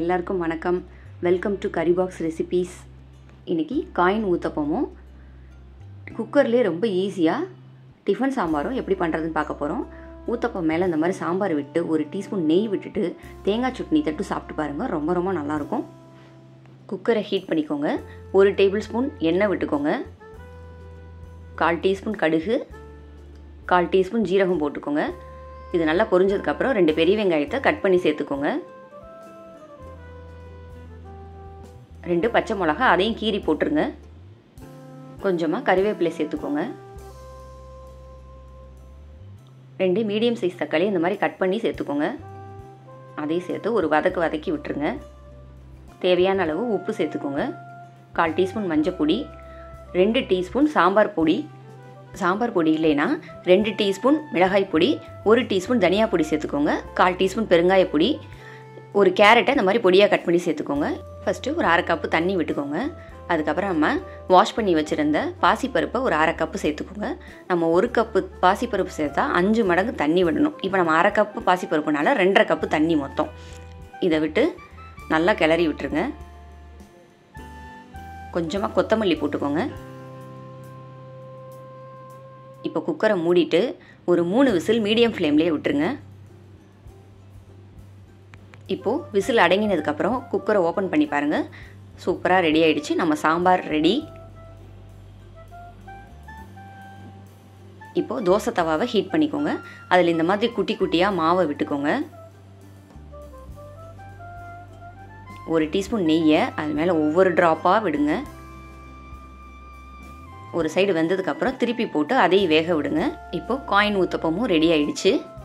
எல்லாருக்கும் வணக்கம் welcome to curry box recipes இன்றைக்கி காயின் ஊத்தப்பமும் குக்கர்லேயே ரொம்ப ஈஸியாக டிஃபன் சாம்பாரும் எப்படி பண்ணுறதுன்னு பார்க்க போகிறோம் ஊத்தப்பம் மேலே இந்த மாதிரி சாம்பார் விட்டு ஒரு டீஸ்பூன் நெய் விட்டுட்டு தேங்காய் சட்னி தட்டு சாப்பிட்டு பாருங்கள் ரொம்ப ரொம்ப நல்லாயிருக்கும் குக்கரை ஹீட் பண்ணிக்கோங்க ஒரு டேபிள் ஸ்பூன் எண்ணெய் விட்டுக்கோங்க கால் டீஸ்பூன் கடுகு கால் டீஸ்பூன் ஜீரகம் போட்டுக்கோங்க இது நல்லா பொரிஞ்சதுக்கப்புறம் ரெண்டு பெரிய வெங்காயத்தை கட் பண்ணி சேர்த்துக்கோங்க ரெண்டு பச்சை மிளகா அதையும் கீறி போட்டுருங்க கொஞ்சமாக கறிவேப்பிலை சேர்த்துக்கோங்க ரெண்டு மீடியம் சைஸ் தக்காளி இந்த மாதிரி கட் பண்ணி சேர்த்துக்கோங்க அதையும் சேர்த்து ஒரு வதக்கு வதக்கி விட்டுருங்க தேவையான அளவு உப்பு சேர்த்துக்கோங்க கால் டீஸ்பூன் மஞ்சள் பொடி ரெண்டு டீஸ்பூன் சாம்பார் பொடி சாம்பார் பொடி இல்லைன்னா ரெண்டு டீஸ்பூன் மிளகாய் பொடி ஒரு டீஸ்பூன் தனியா பொடி சேர்த்துக்கோங்க கால் டீஸ்பூன் பெருங்காய பொடி ஒரு கேரட்டை இந்த மாதிரி பொடியாக கட் பண்ணி சேர்த்துக்கோங்க ஃபஸ்ட்டு ஒரு அரை கப்பு தண்ணி விட்டுக்கோங்க அதுக்கப்புறம் நம்ம வாஷ் பண்ணி வச்சுருந்த பாசிப்பருப்பை ஒரு அரை கப்பு சேர்த்துக்கோங்க நம்ம ஒரு கப்பு பாசிப்பருப்பு சேர்த்தா அஞ்சு மடங்கு தண்ணி விடணும் இப்போ நம்ம அரை கப்பு பாசிப்பருப்புனால ரெண்டரை கப்பு தண்ணி மொத்தம் இதை விட்டு நல்லா கிளறி விட்டுருங்க கொஞ்சமாக கொத்தமல்லி போட்டுக்கோங்க இப்போ குக்கரை மூடிட்டு ஒரு மூணு விசில் மீடியம் ஃப்ளேம்லேயே விட்டுருங்க இப்போது விசில் அடங்கினதுக்கப்புறம் குக்கரை ஓப்பன் பண்ணி பாருங்கள் சூப்பராக ரெடி ஆயிடுச்சு நம்ம சாம்பார் ரெடி இப்போது தோசை தவாவை ஹீட் பண்ணிக்கோங்க அதில் இந்த மாதிரி குட்டி குட்டியாக மாவை விட்டுக்கோங்க ஒரு டீஸ்பூன் நெய்யை அது மேலே ஒவ்வொரு ட்ராப்பாக விடுங்க ஒரு சைடு வெந்ததுக்கப்புறம் திருப்பி போட்டு அதையும் வேக விடுங்க இப்போது காயின் ஊத்தப்பமும் ரெடி ஆயிடுச்சு